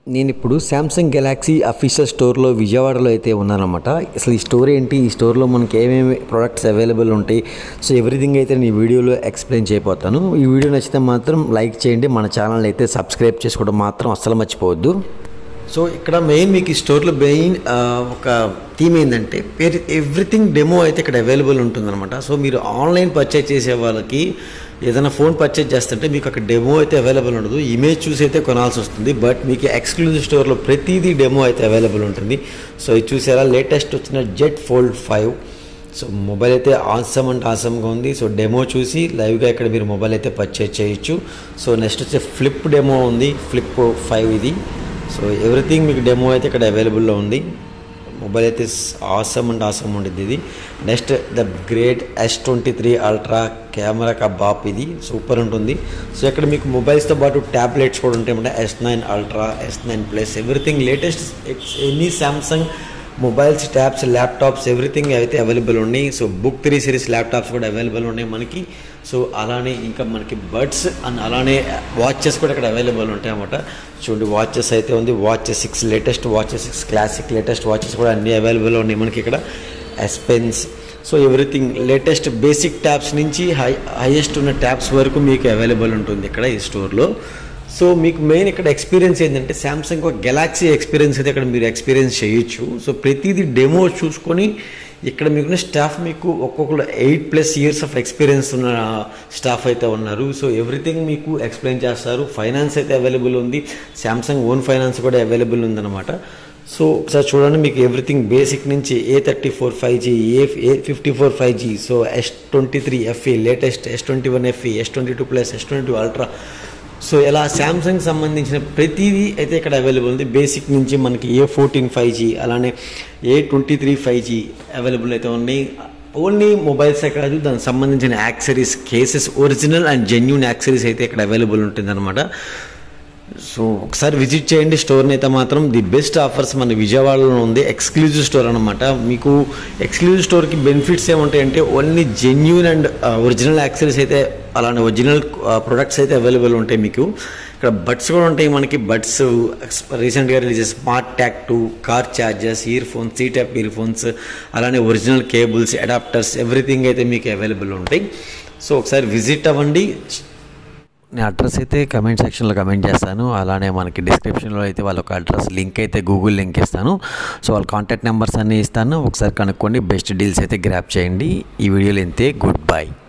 నేను ఇప్పుడు Samsung Galaxy official స్టోర్లో విజయవాడలో అయితే ఉన్నానన్నమాట అసలు ఈ స్టోర్ ఏంటి ఈ స్టోర్లో మనకి ఏమేమి ప్రొడక్ట్స్ అవైలబుల్ ఉంటాయి సో ఎవ్రీథింగ్ అయితే నేను ఈ వీడియోలో ఎక్స్ప్లెయిన్ చేయబోతాను ఈ వీడియో నచ్చితే మాత్రం లైక్ చేయండి మన ఛానల్ అయితే సబ్స్క్రైబ్ చేసుకోవడం మాత్రం అస్సలు మర్చిపోవద్దు సో ఇక్కడ మెయిన్ మీకు ఈ స్టోర్లో మెయిన్ ఒక థీమ్ ఏంటంటే పేరు ఎవ్రీథింగ్ డెమో అయితే ఇక్కడ అవైలబుల్ ఉంటుందన్నమాట సో మీరు ఆన్లైన్ పర్చేజ్ చేసే వాళ్ళకి ఏదైనా ఫోన్ పర్చేజ్ చేస్తుంటే మీకు అక్కడ డెమో అయితే అవైలబుల్ ఉండదు ఇమేజ్ చూసి అయితే కొనాల్సి వస్తుంది బట్ మీకు ఎక్స్క్లూజివ్ స్టోర్లో ప్రతిదీ డెమో అయితే అవైలబుల్ ఉంటుంది సో ఇది చూసారా లేటెస్ట్ వచ్చిన Z fold five so mobile అయితే ఆసమ్ అంటే ఆసమ్గా ఉంది సో డెమో చూసి లైవ్గా ఇక్కడ మీరు మొబైల్ అయితే పర్చేజ్ చేయొచ్చు సో నెక్స్ట్ వచ్చే ఫ్లిప్ డెమో ఉంది ఫ్లిప్ ఫైవ్ ఇది సో ఎవ్రీథింగ్ మీకు డెమో అయితే ఇక్కడ అవైలబుల్లో ఉంది మొబైల్ అయితే ఆసమ్ అండ్ ఆసమ్ ఉంటుంది ఇది next the great S twenty three ultra camera కా బాప్ ఇది సూపర్ ఉంటుంది సో ఇక్కడ మీకు మొబైల్స్తో పాటు ట్యాబ్లెట్స్ కూడా ఉంటాయి S nine ultra S nine plus everything latest any Samsung mobiles tabs laptops everything అయితే అవైలబుల్ ఉన్నాయి so book three series laptops కూడా అవైలబుల్ ఉన్నాయి మనకి సో అలానే ఇంకా మనకి బడ్స్ అండ్ అలానే వాచెస్ కూడా ఇక్కడ అవైలబుల్ ఉంటాయి అన్నమాట చూడండి వాచెస్ అయితే ఉంది watches six latest watches six classic latest watches కూడా అన్నీ అవైలబుల్ ఉన్నాయి మనకి ఇక్కడ S pens so everything latest basic tabs నుంచి హై హైయెస్ట్ ఉన్న ట్యాబ్స్ వరకు మీకు అవైలబుల్ ఉంటుంది ఇక్కడ ఈ స్టోర్లో సో మీకు మెయిన్ ఇక్కడ ఎక్స్పీరియన్స్ ఏంటంటే శాంసంగ్ ఒక గెలాక్సీ ఎక్స్పీరియన్స్ అయితే ఇక్కడ మీరు ఎక్స్పీరియన్స్ చేయొచ్చు సో ప్రతిదీ డెమో చూసుకొని ఇక్కడ మీకున్న స్టాఫ్ మీకు ఒక్కొక్కరు eight plus years of experience ఉన్న స్టాఫ్ అయితే ఉన్నారు సో ఎవ్రీథింగ్ మీకు ఎక్స్ప్లెయిన్ చేస్తారు ఫైనాన్స్ అయితే అవైలబుల్ ఉంది శాంసంగ్ ఓన్ ఫైనాన్స్ కూడా అవైలబుల్ ఉందన్నమాట సో ఒకసారి చూడండి మీకు ఎవ్రీథింగ్ బేసిక్ నుంచి A thirty four five G A A fifty four five G so S twenty three FE latest S twenty one FE S twenty two plus S twenty two ultra so ఇలా Samsung సంబంధించిన ప్రతిదీ అయితే ఇక్కడ available ఉంది basic నుంచి మనకి ఏ fourteen five G అలానే A twenty three five G available అయితే ఉన్నాయి ఓన్లీ మొబైల్సే కాదు దానికి సంబంధించిన accessories cases original and genuine accessories అయితే ఇక్కడ అవైలబుల్ ఉంటుంది అనమాట సో ఒకసారి విజిట్ చేయండి స్టోర్ని అయితే మాత్రం ది బెస్ట్ ఆఫర్స్ మన విజయవాడలో ఉంది ఎక్స్క్లూజివ్ స్టోర్ అనమాట మీకు ఎక్స్క్లూజివ్ స్టోర్కి బెనిఫిట్స్ ఏముంటాయంటే only genuine and original accessories అయితే అలానే ఒరిజినల్ ప్రొడక్ట్స్ అయితే అవైలబుల్ ఉంటాయి మీకు ఇక్కడ బడ్స్ కూడా ఉంటాయి మనకి బడ్స్ రీసెంట్గా release smart tag two car chargers earphones C type earphones అలానే ఒరిజినల్ కేబుల్స్ అడాప్టర్స్ ఎవ్రీథింగ్ అయితే మీకు అవైలబుల్ ఉంటాయి సో ఒకసారి విజిట్ అవ్వండి నేను అడ్రస్ అయితే కమెంట్ సెక్షన్లో కమెంట్ చేస్తాను అలానే మనకి డిస్క్రిప్షన్లో అయితే వాళ్ళ ఒక అడ్రస్ లింక్ అయితే గూగుల్ లింక్ ఇస్తాను సో వాళ్ళ కాంటాక్ట్ నెంబర్స్ అన్నీ ఇస్తాను ఒకసారి కనుక్కోండి బెస్ట్ డీల్స్ అయితే గ్రాప్ చేయండి ఈ వీడియోలో ఇంతే గుడ్ బై